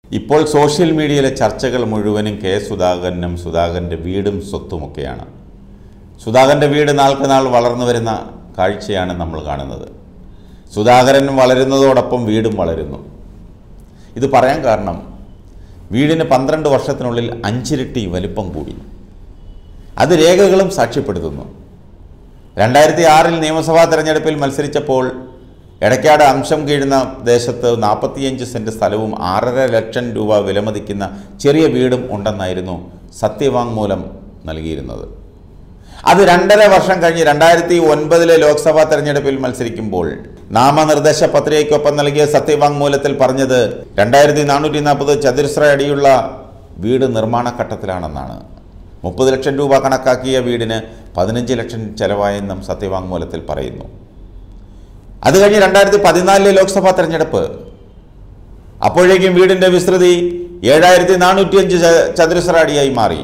ഇപ്പോൾ സോഷ്യൽ മീഡിയയിലെ ചർച്ചകൾ മുഴുവനും കെ സുധാകരനും സുധാകരൻ്റെ വീടും സ്വത്തുമൊക്കെയാണ് സുധാകരൻ്റെ വീട് നാൾക്ക് നാൾ വളർന്നു വരുന്ന കാഴ്ചയാണ് നമ്മൾ കാണുന്നത് സുധാകരൻ വളരുന്നതോടൊപ്പം വീടും വളരുന്നു ഇത് പറയാൻ കാരണം വീടിന് പന്ത്രണ്ട് വർഷത്തിനുള്ളിൽ അഞ്ചിരട്ടി വലിപ്പം കൂടി അത് രേഖകളും സാക്ഷ്യപ്പെടുത്തുന്നു രണ്ടായിരത്തി ആറിൽ നിയമസഭാ തെരഞ്ഞെടുപ്പിൽ മത്സരിച്ചപ്പോൾ എടക്കാട് അംശം കീഴുന്ന ദേശത്ത് നാൽപ്പത്തിയഞ്ച് സെൻറ്റ് സ്ഥലവും ആറര ലക്ഷം രൂപ വിലമതിക്കുന്ന ചെറിയ വീടും ഉണ്ടെന്നായിരുന്നു സത്യവാങ്മൂലം നൽകിയിരുന്നത് അത് രണ്ടര വർഷം കഴിഞ്ഞ് രണ്ടായിരത്തി ഒൻപതിലെ ലോക്സഭാ തെരഞ്ഞെടുപ്പിൽ മത്സരിക്കുമ്പോൾ നാമനിർദ്ദേശ പത്രികയ്ക്കൊപ്പം നൽകിയ സത്യവാങ്മൂലത്തിൽ പറഞ്ഞത് രണ്ടായിരത്തി നാനൂറ്റി നാൽപ്പത് ചതുരശ്ര അടിയുള്ള വീട് നിർമ്മാണ ഘട്ടത്തിലാണെന്നാണ് മുപ്പത് ലക്ഷം രൂപ കണക്കാക്കിയ വീടിന് പതിനഞ്ച് ലക്ഷം ചെലവായെന്നും സത്യവാങ്മൂലത്തിൽ പറയുന്നു അത് കഴിഞ്ഞ് രണ്ടായിരത്തി പതിനാലിലെ ലോക്സഭാ തെരഞ്ഞെടുപ്പ് അപ്പോഴേക്കും വീടിൻ്റെ വിസ്തൃതി ഏഴായിരത്തി നാനൂറ്റിയഞ്ച് ചതുരശ്ര അടിയായി മാറി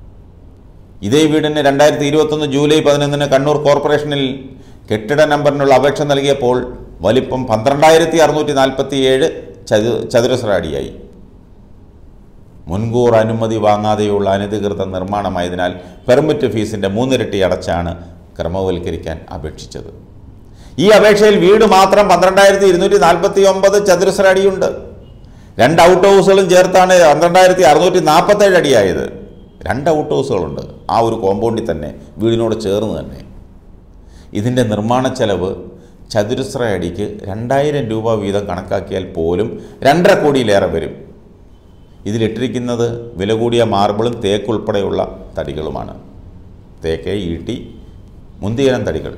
ഇതേ വീടിന് രണ്ടായിരത്തി ഇരുപത്തൊന്ന് ജൂലൈ പതിനൊന്നിന് കണ്ണൂർ കോർപ്പറേഷനിൽ കെട്ടിട നമ്പറിനുള്ള അപേക്ഷ നൽകിയപ്പോൾ വലിപ്പം പന്ത്രണ്ടായിരത്തി അറുന്നൂറ്റി നാൽപ്പത്തി ഏഴ് ചതു ചതുരശ്ര അടിയായി മുൻകൂർ അനുമതി വാങ്ങാതെയുള്ള അനധികൃത നിർമ്മാണമായതിനാൽ പെർമിറ്റ് ഫീസിൻ്റെ മൂന്നിരട്ടി അടച്ചാണ് ക്രമവൽക്കരിക്കാൻ അപേക്ഷിച്ചത് ഈ അപേക്ഷയിൽ വീട് മാത്രം പന്ത്രണ്ടായിരത്തി ഇരുന്നൂറ്റി നാൽപ്പത്തി ഒമ്പത് ചതുരശ്ര അടിയുണ്ട് രണ്ട് ഔട്ട് ഹൗസുകളും ചേർത്താണ് പന്ത്രണ്ടായിരത്തി അറുന്നൂറ്റി നാൽപ്പത്തേഴ് അടിയായത് രണ്ട് ഔട്ട് ഹൗസുകളുണ്ട് ആ ഒരു കോമ്പൗണ്ടിൽ തന്നെ വീടിനോട് ചേർന്ന് തന്നെ ഇതിൻ്റെ നിർമ്മാണ ചെലവ് ചതുരശ്ര അടിക്ക് രണ്ടായിരം രൂപ വീതം കണക്കാക്കിയാൽ പോലും രണ്ടര കോടിയിലേറെ വരും ഇതിലിട്ടിരിക്കുന്നത് വില കൂടിയ മാർബിളും തേക്ക് ഉൾപ്പെടെയുള്ള തടികളുമാണ് തേക്ക് ഈട്ടി മുന്തിയനം തടികൾ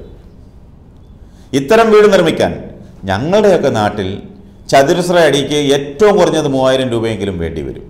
ഇത്തരം വീട് നിർമ്മിക്കാൻ ഞങ്ങളുടെയൊക്കെ നാട്ടിൽ ചതുരശ്ര അടിക്ക് ഏറ്റവും കുറഞ്ഞത് മൂവായിരം രൂപയെങ്കിലും വേണ്ടി വരും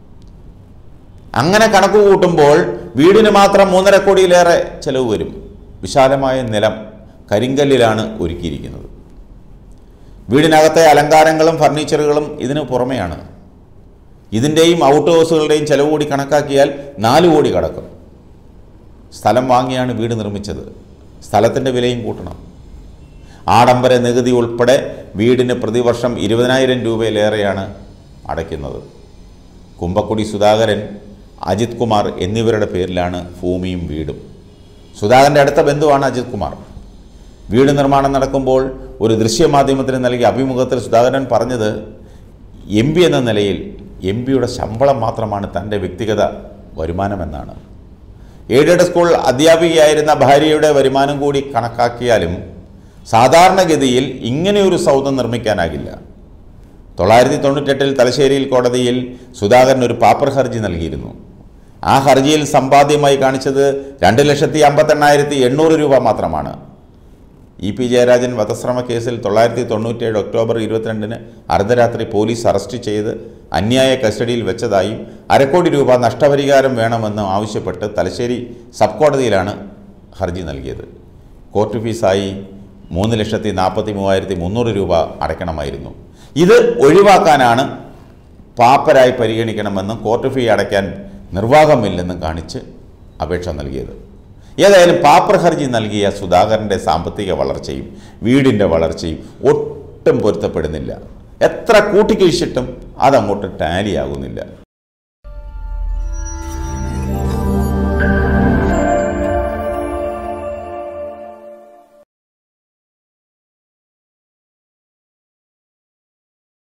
അങ്ങനെ കണക്ക് കൂട്ടുമ്പോൾ വീടിന് മാത്രം മൂന്നര കോടിയിലേറെ ചെലവ് വരും വിശാലമായ നിലം കരിങ്കല്ലിലാണ് ഒരുക്കിയിരിക്കുന്നത് വീടിനകത്തെ അലങ്കാരങ്ങളും ഫർണിച്ചറുകളും ഇതിന് പുറമെയാണ് ഇതിൻ്റെയും ഔട്ട് ഹൗസുകളുടെയും ചെലവ് കൂടി കണക്കാക്കിയാൽ നാല് കോടി കടക്കും സ്ഥലം വാങ്ങിയാണ് വീട് നിർമ്മിച്ചത് സ്ഥലത്തിൻ്റെ വിലയും കൂട്ടണം ആഡംബര നികുതി ഉൾപ്പെടെ വീടിന് പ്രതിവർഷം ഇരുപതിനായിരം രൂപയിലേറെയാണ് അടയ്ക്കുന്നത് കുമ്പക്കുടി സുധാകരൻ അജിത് കുമാർ എന്നിവരുടെ പേരിലാണ് ഭൂമിയും വീടും സുധാകരൻ്റെ അടുത്ത ബന്ധുവാണ് അജിത് കുമാർ വീട് നിർമ്മാണം നടക്കുമ്പോൾ ഒരു ദൃശ്യമാധ്യമത്തിന് നൽകിയ അഭിമുഖത്തിൽ സുധാകരൻ പറഞ്ഞത് എം പി എന്ന നിലയിൽ എം പിയുടെ ശമ്പളം മാത്രമാണ് തൻ്റെ വ്യക്തിഗത വരുമാനമെന്നാണ് എയ്ഡഡ് സ്കൂൾ അധ്യാപികയായിരുന്ന ഭാര്യയുടെ വരുമാനം കൂടി കണക്കാക്കിയാലും സാധാരണഗതിയിൽ ഇങ്ങനെയൊരു സൗധം നിർമ്മിക്കാനാകില്ല തൊള്ളായിരത്തി തൊണ്ണൂറ്റെട്ടിൽ തലശ്ശേരിയിൽ കോടതിയിൽ സുധാകരൻ ഒരു പാപ്പർ ഹർജി നൽകിയിരുന്നു ആ ഹർജിയിൽ സമ്പാദ്യമായി കാണിച്ചത് രണ്ട് ലക്ഷത്തി അമ്പത്തെണ്ണായിരത്തി എണ്ണൂറ് രൂപ മാത്രമാണ് ഇ പി ജയരാജൻ വധശ്രമ കേസിൽ തൊള്ളായിരത്തി തൊണ്ണൂറ്റേഴ് ഒക്ടോബർ ഇരുപത്തിരണ്ടിന് അർദ്ധരാത്രി പോലീസ് അറസ്റ്റ് ചെയ്ത് അന്യായ കസ്റ്റഡിയിൽ വെച്ചതായും അരക്കോടി രൂപ നഷ്ടപരിഹാരം വേണമെന്നും ആവശ്യപ്പെട്ട് തലശ്ശേരി സബ് കോടതിയിലാണ് ഹർജി നൽകിയത് കോർട്ട് ഫീസായി മൂന്ന് ലക്ഷത്തി നാൽപ്പത്തി മൂവായിരത്തി മുന്നൂറ് രൂപ അടയ്ക്കണമായിരുന്നു ഇത് ഒഴിവാക്കാനാണ് പാപ്പരായി പരിഗണിക്കണമെന്നും കോർട്ട് ഫീ അടയ്ക്കാൻ നിർവാഹമില്ലെന്നും കാണിച്ച് അപേക്ഷ നൽകിയത് ഏതായാലും പാപ്പർ ഹർജി നൽകിയ സുധാകരൻ്റെ സാമ്പത്തിക വളർച്ചയും വീടിൻ്റെ വളർച്ചയും ഒട്ടും പൊരുത്തപ്പെടുന്നില്ല എത്ര കൂട്ടിക്കിഴിച്ചിട്ടും അതങ്ങോട്ട് ടാലിയാകുന്നില്ല